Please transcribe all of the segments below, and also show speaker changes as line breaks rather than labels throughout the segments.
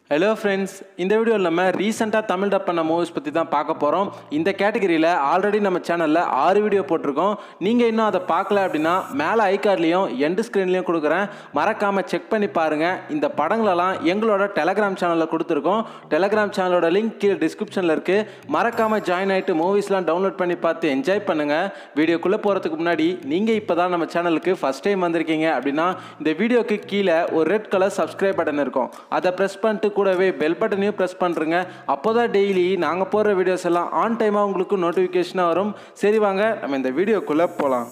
hello friends இந்த வீடியோவில் நம்ம ரீசெண்டாக தமிழ் டப் பண்ண மூவிஸ் பற்றி தான் பார்க்க போகிறோம் இந்த கேட்டகரியில் ஆல்ரெடி நம்ம சேனலில் ஆறு வீடியோ போட்டிருக்கோம் நீங்கள் இன்னும் அதை பார்க்கல அப்படின்னா மேலே ஐகார்ட்லேயும் எண்டு ஸ்க்ரீன்லேயும் கொடுக்குறேன் மறக்காமல் செக் பண்ணி பாருங்கள் இந்த படங்களெல்லாம் எங்களோட டெலகிராம் சேனலில் கொடுத்துருக்கோம் டெலகிராம் சேனலோட லிங்க் கீழே டிஸ்கிரிப்ஷனில் இருக்குது மறக்காமல் ஜாயின் ஆகிட்டு மூவிஸ்லாம் டவுன்லோட் பண்ணி பார்த்து என்ஜாய் பண்ணுங்கள் வீடியோக்குள்ளே போகிறதுக்கு முன்னாடி நீங்கள் இப்போ தான் நம்ம சேனலுக்கு ஃபஸ்ட் டைம் வந்திருக்கீங்க அப்படின்னா இந்த வீடியோக்கு கீழே ஒரு ரெட் கலர் சப்ஸ்கிரைப் பட்டன் இருக்கும் அதை ப்ரெஸ் பண்ணிட்டு கூடவே பெல் பட்டனையும் ப்ரெஸ் பண்ணுறங்க அப்போ தான் டெய்லி நாங்கள் போடுற வீடியோஸ் எல்லாம் ஆன் டைமாக உங்களுக்கு நோட்டிஃபிகேஷனாக வரும் சரி வாங்க நம்ம இந்த வீடியோக்குள்ளே போகலாம்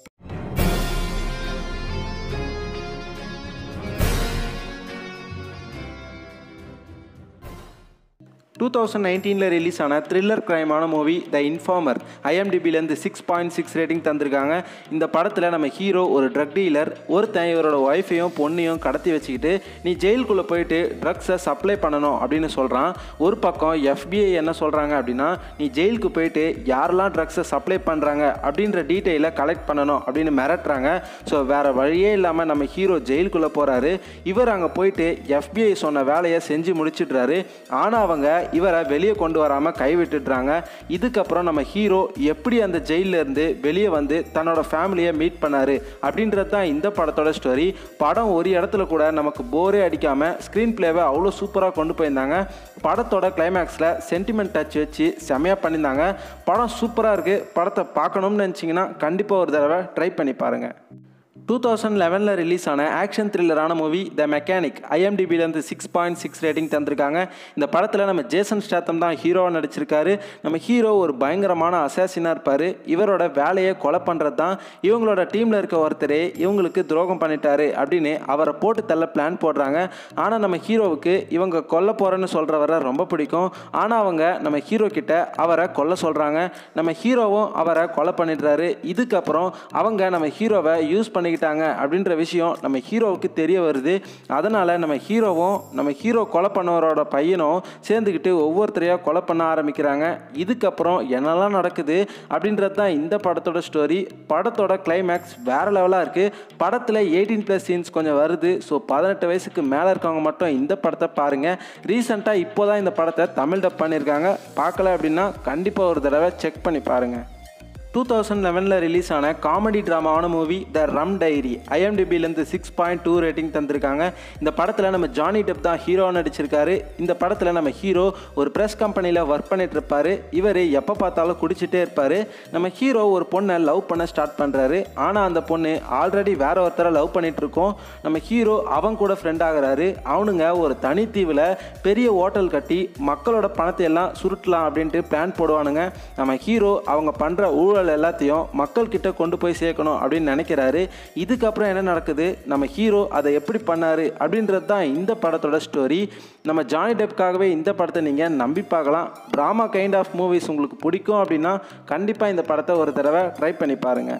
டூ தௌசண்ட் நைன்டீனில் ரிலீஸ் ஆன த்ரில்லர் கிரைமான மூவி த இன்ஃபார்மர் ஐஎம்டிபிலேருந்து சிக்ஸ் பாயிண்ட் சிக்ஸ் ரேட்டிங் தந்திருக்காங்க இந்த படத்தில் நம்ம ஹீரோ ஒரு ட்ரக் டீலர் ஒருத்தன் இவரோட ஒய்ஃபையும் பொண்ணையும் கடத்தி வச்சுக்கிட்டு நீ ஜெயிலுக்குள்ளே போயிட்டு ட்ரக்ஸை சப்ளை பண்ணணும் அப்படின்னு சொல்கிறான் ஒரு பக்கம் எஃபிஐ என்ன சொல்கிறாங்க அப்படின்னா நீ ஜெயிலுக்கு போயிட்டு யாரெல்லாம் ட்ரக்ஸை சப்ளை பண்ணுறாங்க அப்படின்ற டீட்டெயிலை கலெக்ட் பண்ணணும் அப்படின்னு மிரட்டுறாங்க ஸோ வேறு வழியே இல்லாமல் நம்ம ஹீரோ ஜெயிலுக்குள்ளே போகிறாரு இவர் அங்கே போயிட்டு எஃபிஐ சொன்ன வேலையை செஞ்சு முடிச்சிடுறாரு ஆனால் அவங்க இவரை வெளியே கொண்டு வராமல் கைவிட்டுடுறாங்க இதுக்கப்புறம் நம்ம ஹீரோ எப்படி அந்த ஜெயிலில் இருந்து வெளியே வந்து தன்னோட ஃபேமிலியை மீட் பண்ணாரு அப்படின்றது தான் இந்த படத்தோட ஸ்டோரி படம் ஒரு இடத்துல கூட நமக்கு போரே அடிக்காமல் ஸ்க்ரீன் பிளேவை அவ்வளோ சூப்பராக கொண்டு போயிருந்தாங்க படத்தோட கிளைமேக்ஸில் சென்டிமெண்ட் டச் வச்சு செமையாக பண்ணியிருந்தாங்க படம் சூப்பராக இருக்குது படத்தை பார்க்கணும்னு நினச்சிங்கன்னா கண்டிப்பாக ஒரு தடவை ட்ரை பண்ணி பாருங்கள் டூ தௌசண்ட் லெவனில் ரிலீஸ் ஆன ஆக்ஷன் த்ரில்லரான மூவி த மெக்கானிக் ஐஎம்டிபிலேருந்து சிக்ஸ் பாயிண்ட் சிக்ஸ் ரேட்டிங் தந்திருக்காங்க இந்த படத்தில் நம்ம ஜேசன் ஸ்டாத்தம் தான் ஹீரோவாக நடிச்சிருக்காரு நம்ம ஹீரோ ஒரு பயங்கரமான அசாசினாக இருப்பார் இவரோட வேலையை கொலை பண்ணுறது தான் இவங்களோட டீமில் இருக்க ஒருத்தரே இவங்களுக்கு துரோகம் பண்ணிட்டாரு அப்படின்னு அவரை போட்டு தள்ள பிளான் போடுறாங்க ஆனால் நம்ம ஹீரோவுக்கு இவங்க கொல்ல போகிறேன்னு சொல்கிறவரை ரொம்ப பிடிக்கும் ஆனால் அவங்க நம்ம ஹீரோ கிட்ட அவரை கொல்ல சொல்கிறாங்க நம்ம ஹீரோவும் அவரை கொலை பண்ணிடுறாரு இதுக்கப்புறம் அவங்க நம்ம ஹீரோவை யூஸ் பண்ணி பண்ணிக்கிட்டாங்க அப்படின்ற விஷயம் நம்ம ஹீரோவுக்கு தெரிய வருது அதனால் நம்ம ஹீரோவும் நம்ம ஹீரோ கொலை பண்ணவரோட பையனும் சேர்ந்துக்கிட்டு ஒவ்வொருத்தரையாக கொலை பண்ண ஆரம்பிக்கிறாங்க இதுக்கப்புறம் என்னெல்லாம் நடக்குது அப்படின்றது தான் இந்த படத்தோட ஸ்டோரி படத்தோட கிளைமேக்ஸ் வேறு லெவலாக இருக்குது படத்தில் எயிட்டீன் ப்ளஸ் சீன்ஸ் கொஞ்சம் வருது ஸோ பதினெட்டு வயசுக்கு மேலே இருக்கவங்க மட்டும் இந்த படத்தை பாருங்கள் ரீசெண்டாக இப்போ தான் இந்த படத்தை தமிழ் டப் பண்ணியிருக்காங்க பார்க்கல அப்படின்னா கண்டிப்பாக ஒரு தடவை செக் பண்ணி பாருங்கள் டூ தௌசண்ட் லெவனில் ரிலீஸ் ஆன காமெடி ட்ராமாவான மூவி த ரம் டைரி ஐஎம்டிபிலேருந்து சிக்ஸ் பாயிண்ட் டூ ரேட்டிங் தந்திருக்காங்க இந்த படத்தில் நம்ம ஜானி டெப் தான் ஹீரோ நடிச்சிருக்காரு இந்த படத்தில் நம்ம ஹீரோ ஒரு ப்ரெஸ் கம்பெனியில் ஒர்க் பண்ணிட்டு இருப்பாரு இவர் எப்போ பார்த்தாலும் குடிச்சிட்டே இருப்பார் நம்ம ஹீரோ ஒரு பொண்ணை லவ் பண்ண ஸ்டார்ட் பண்ணுறாரு ஆனால் அந்த பொண்ணு ஆல்ரெடி வேற ஒருத்தரை லவ் பண்ணிட்டு இருக்கோம் நம்ம ஹீரோ அவன் கூட ஃப்ரெண்ட் ஆகுறாரு அவனுங்க ஒரு தனித்தீவில் பெரிய ஹோட்டல் கட்டி மக்களோட பணத்தை எல்லாம் சுருட்டலாம் அப்படின்ட்டு பிளான் போடுவானுங்க நம்ம ஹீரோ அவங்க பண்ணுற ஊழல் ஊழல் எல்லாத்தையும் மக்கள்கிட்ட கொண்டு போய் சேர்க்கணும் அப்படின்னு நினைக்கிறாரு இதுக்கப்புறம் என்ன நடக்குது நம்ம ஹீரோ அதை எப்படி பண்ணாரு அப்படின்றது தான் இந்த படத்தோட ஸ்டோரி நம்ம ஜானி டெப்காகவே இந்த படத்தை நீங்கள் நம்பி பார்க்கலாம் ட்ராமா கைண்ட் ஆஃப் மூவிஸ் உங்களுக்கு பிடிக்கும் அப்படின்னா கண்டிப்பாக இந்த படத்தை ஒரு தடவை ட்ரை பண்ணி பாருங்கள்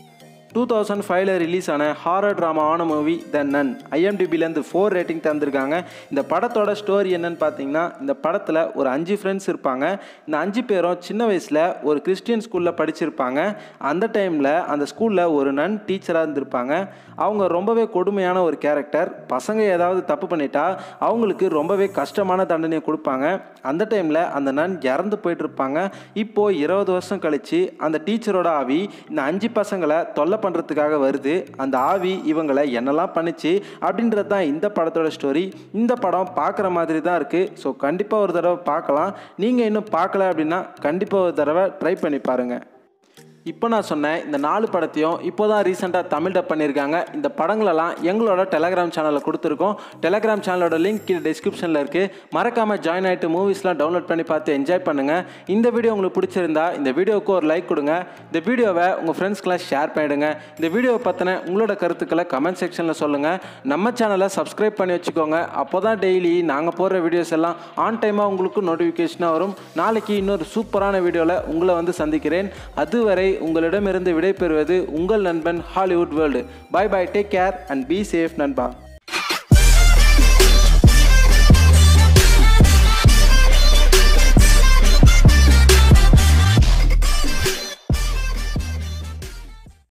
டூ தௌசண்ட் ஃபைவ்ல ரிலீஸ் ஆன ஹாரர் ட்ராமாவான மூவி த நன் ஐஎம்டிபிலேருந்து ஃபோர் ரேட்டிங் தந்திருக்காங்க இந்த படத்தோட ஸ்டோரி என்னன்னு பார்த்தீங்கன்னா இந்த படத்தில் ஒரு அஞ்சு ஃப்ரெண்ட்ஸ் இருப்பாங்க இந்த அஞ்சு பேரும் சின்ன வயசில் ஒரு கிறிஸ்டியன் ஸ்கூலில் படிச்சிருப்பாங்க அந்த டைமில் அந்த ஸ்கூலில் ஒரு நன் டீச்சராக இருந்திருப்பாங்க அவங்க ரொம்பவே கொடுமையான ஒரு கேரக்டர் பசங்க ஏதாவது தப்பு பண்ணிட்டா அவங்களுக்கு ரொம்பவே கஷ்டமான தண்டனையை கொடுப்பாங்க அந்த டைமில் அந்த நன் இறந்து போயிட்டு இருப்பாங்க இப்போது இருபது வருஷம் கழித்து அந்த டீச்சரோட ஆவி இந்த அஞ்சு பசங்களை தொல்லை பண்ணுறதுக்காக வருது அந்த ஆவி இவங்களை என்னெல்லாம் பண்ணிச்சு அப்படின்றது தான் இந்த படத்தோட ஸ்டோரி இந்த படம் பார்க்குற மாதிரி தான் இருக்குது ஸோ கண்டிப்பாக ஒரு தடவை பார்க்கலாம் நீங்கள் இன்னும் பார்க்கல அப்படின்னா கண்டிப்பாக ஒரு தடவை ட்ரை பண்ணி பாருங்கள் இப்போ நான் சொன்னேன் இந்த நாலு படத்தையும் இப்போ தான் ரீசெண்டாக தமிழ் டப் பண்ணியிருக்காங்க இந்த படங்களெல்லாம் எங்களோட டெலகிராம் சேனலில் கொடுத்துருக்கோம் டெலகிராம் சேனலோட லிங்க் கீழே டிஸ்கிரிப்ஷனில் இருக்குது மறக்காமல் ஜாயின் ஆகிட்டு மூவிஸ்லாம் டவுன்லோட் பண்ணி பார்த்து என்ஜாய் பண்ணுங்கள் இந்த வீடியோ உங்களுக்கு பிடிச்சிருந்தா இந்த வீடியோவுக்கு ஒரு லைக் கொடுங்க இந்த வீடியோவை உங்கள் ஃப்ரெண்ட்ஸ்க்கெலாம் ஷேர் பண்ணிவிடுங்க இந்த வீடியோவை பற்றின உங்களோட கருத்துக்களை கமெண்ட் செக்ஷனில் சொல்லுங்கள் நம்ம சேனலை சப்ஸ்கிரைப் பண்ணி வச்சுக்கோங்க அப்போ தான் டெய்லி நாங்கள் போடுற வீடியோஸ் எல்லாம் ஆன் டைமாக உங்களுக்கு நோட்டிஃபிகேஷனாக வரும் நாளைக்கு இன்னொரு சூப்பரான வீடியோவில் உங்களை வந்து சந்திக்கிறேன் அதுவரை உங்களிடமிருந்து விடைபெறுவது உங்கள் நண்பன் Hollywood world bye bye take care and be safe நண்பா